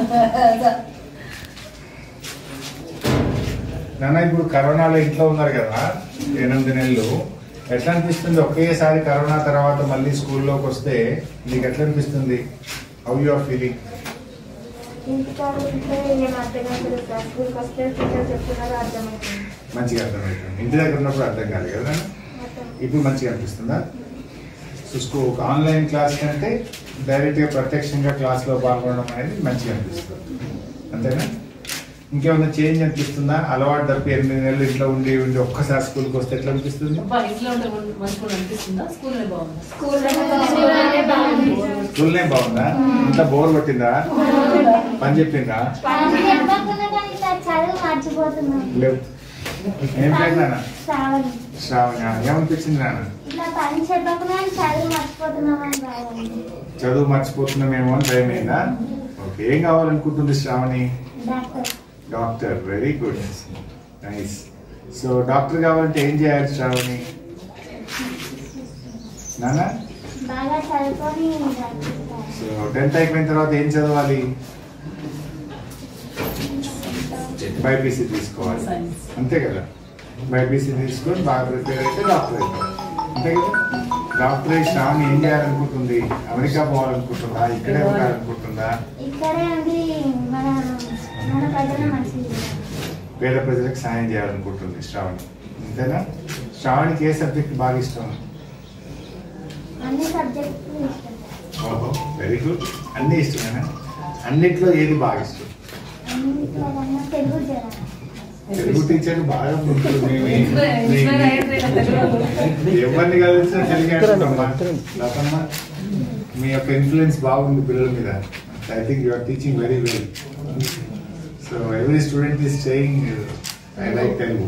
నాన్న ఇప్పుడు కరోనాలో ఇంట్లో ఉన్నారు కదా ఎనిమిది నెలలు ఎట్లా అనిపిస్తుంది ఒకేసారి కరోనా తర్వాత మళ్ళీ స్కూల్లోకి వస్తే నీకు ఎట్లా అనిపిస్తుంది హౌ యు ఆర్ ఫీలింగ్ ఇంటికాడ ఉంటే ఏం అర్థం కాదు సార్ స్కూల్కి వస్తే టీచర్ చెప్తున్నారు అర్థమవుతుంది మంచిగా అర్థమవుతుంది ఇంటి దగ్గర ఉన్నప్పుడు అర్థం కాదు కదా నాన్న? మొత్తం ఇప్పుడు మంచిగా అనిపిస్తుందా సో స్కూల్ ఆన్లైన్ క్లాస్ కంటే డైరెక్ట్గా ప్రత్యక్షంగా క్లాస్లో పాల్గొనడం అనేది మంచిగా అనిపిస్తుంది అంతేనా ఇంకేమైనా చేంజ్ అనిపిస్తుందా అలవాటు తప్పి ఎనిమిది నెలలు ఇంట్లో ఉండి ఉండి ఒక్కసారి స్కూల్కి వస్తే ఎట్లా అనిపిస్తుంది అబ్బా ఇంట్లో ఉంటే మంచిగా అనిపిస్తుందా స్కూల్లో బాగుందా స్కూల్లోనే బాగుంది స్కూల్నే బాగుందా ఇంత బోర్ కొట్టిందా పని చెప్పిందా చెప్పకుండా కానీ ఇట్లా చదువు మర్చిపోతున్నాం లేవు ఏం పేరు నాన్న శ్రావణి శ్రావణ ఏమనిపించింది నాన్న ఇట్లా పని చెప్పకుండా కానీ చదువు మర్చిపోతున్నాం అని బాగుంది చదువు మర్చిపోతున్నామేమో అని భయమైందా ఓకే ఏం కావాలనుకుంటుంది Shravani doctor doctor very good nice so doctor కావాలంటే ఏం చేయాలి శ్రావణి నాన్న బాగా చదువుకొని డాక్టర్ సో టెన్త్ అయిపోయిన తర్వాత ఏం చదవాలి బైపీసీ తీసుకోవాలి సైన్స్ అంతే కదా బైపీసీ తీసుకొని బాగా ప్రిపేర్ అయితే డాక్టర్ అవుతాం అంతే కదా డాక్టర్ అయి శ్రావణి ఏం చేయాలనుకుంటుంది అమెరికా పోవాలనుకుంటుందా ఇక్కడే ఉండాలనుకుంటుందా ఇక్కడే ఉండి మన మన ప్రజలు మంచిది పేద ప్రజలకు సాయం చేయాలనుకుంటుంది శ్రావణి అంతేనా శ్రావణికి ఏ సబ్జెక్ట్ బాగా ఇష్టం అన్ని సబ్జెక్టులు ఇష్టం ఓహో వెరీ గుడ్ అన్ని ఇష్టమేనా అన్నిట్లో ఏది బాగా ఇష్టం అన్నింటిలో కన్నా తెలుగు జర తెలుగు టీచర్ బాగా ఉంటుంది మీ- ఇన్స్పైర్ మీ- ఇన్స్పైర్ అయ్యేట్లేదు తెలుగు ఎవరిని కలిసినా తెలుగు అంటున్నామ్మా లతమ్మ మీ యొక్క ఇన్ఫ్లుయెన్స్ బాగుంది పిల్లల మీద I think you are teaching very well so every student is saying I like Telugu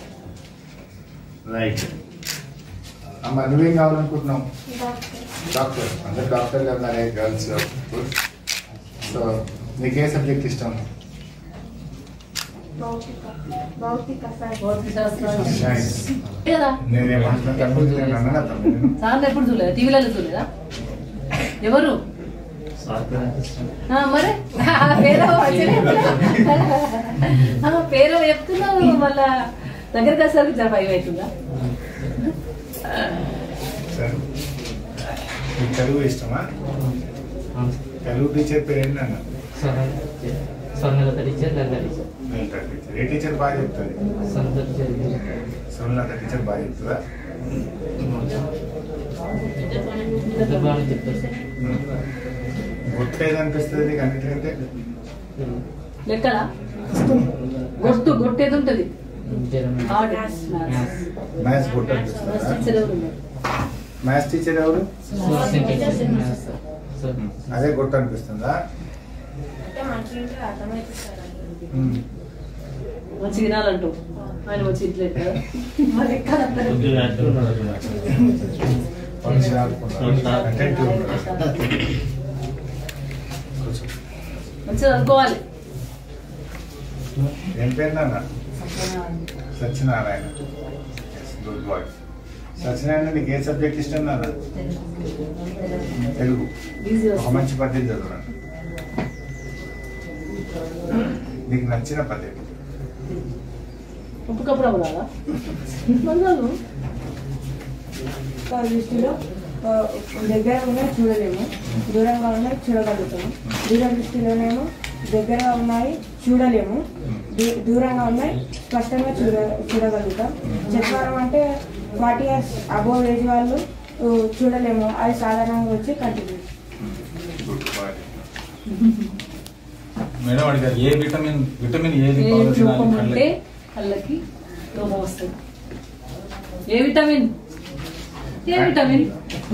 right అమ్మ నువ్వేం కావాలనుకుంటున్నావు డాక్టర్ డాక్టర్ అందరు డాక్టర్లు ఉన్నారే గర్ల్స్ సో నీకు ఏ సబ్జెక్ట్ ఇష్టం భౌతిక భౌతిక శాస్త్రం భౌతిక శాస్త్రం సైన్స్ కదా నేనేమంటున్నా కనుగొంటున్నాను అన్న తమ్ముడు సార్లు ఎప్పుడు చూడలేదా టీవీలలో చూడలేదా ఎవరు ఆ, మరి ఆ, పేరు మంచిగానే ఉందా? ఆ, పేరు చెప్తున్నావు మళ్ళా దగ్గరికి వచ్చేసరికి జర భయం అవుతుందా సరే మీకు తెలుగు ఇష్టమా తెలుగు టీచర్ పేరు ఏంటన్నా Swarnalatha teacher Lalitha teacher Lalitha teacher ఏ టీచర్ బాగా చెప్తుంది సొంత టీచర్ సోమలత టీచర్ బాగా చెప్తుందా ఇద్దరు బాగా చెప్తారు సార్ గుర్తు ఏదనిపిస్తుంది నీకు అన్నిటికంటే లెక్కలా గొట్టు గొట్టేది ఉంటది జరం హార్డ్ మ్యాథ్స్ గుర్తు అనిపిస్తుందా టీచర్ ఎవరు ఉన్నారు? మ్యాథ్స్ టీచర్ ఎవరు సార్ సార్ అదే గుర్తు అనిపిస్తుందా అంటే మంచిగా అర్థమవుతుంది సార్ ఉమ్. మంచి తినాలంటూ ఆయన వచ్చి ఇట్లేదు కదా మరి ఎక్కడ అందరూ? ఫంక్షన్ ఆడుకున్నారు అటెంటివ్ ఉన్నారు. కూర్చో. మంచిగా అనుకోవాలి ఏం పేరు నాన్న సత్యనారాయణ గుడ్ బాయ్ సత్యనారాయణ నీకు ఏ సబ్జెక్ట్ ఇష్టం నాన్న తెలుగు ఈజీ ఒక మంచి పద్యం చదవండి నీకు నచ్చిన పద్యం ఉప్పు కప్పుడు అవ్వదా మందాలు వారి దృష్టిలో ఆ, దగ్గర ఉన్నాయి చూడలేము దూరంగా ఉన్నాయి చూడగలుగుతాము దూర దృష్టిలోనేమో దగ్గరగా ఉన్నాయి చూడలేము దూ- దూరంగా ఉన్నాయి స్పష్టంగా చూడ చూడగలుగుతాం చత్వారం అంటే ఫార్టీ ఇయర్స్ అబోవ్ ఏజ్ వాళ్ళు ఊ, చూడలేము అది సాధారణంగా వచ్చి కంటిన్యూ గుడ్ బాయ్ మేడం అడిగారు ఏ విటమిన్ విటమిన్ ఏది ఏ బాగా తినాలి లోపం అంటే కళ్ళకి? కళ్ళకి లోపం వస్తుంది ఏ విటమిన్ ఏ విటమిన్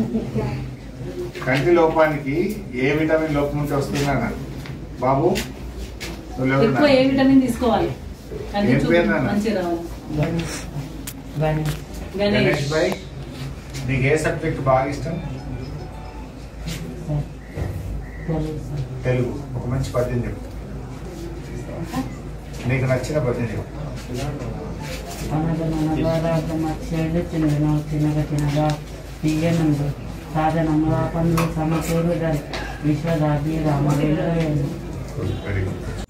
కంటి లోపానికి ఏ విటమిన్ లోపం ఉంటే వస్తుందా బాబు నువ్వు లేవు ఎక్కువ ఏ విటమిన్ తీసుకోవాలి కంటి ఏం చూపు పేరు నాన్న? మంచిగా రావాలి గణేష్ గణేష్ భాయ్ నీకు ఏ సబ్జెక్ట్ బాగా ఇష్టం తెలుగు ఒక మంచి పద్యం చెప్పు నీకు నచ్చిన పద్యం చెప్పు చేడు తినగా తినగా తినగా తీయనుండు సాధనముల పనులు సమకూరు విశ్వదాభి రామవేలు గుడ్ వెరీ గుడ్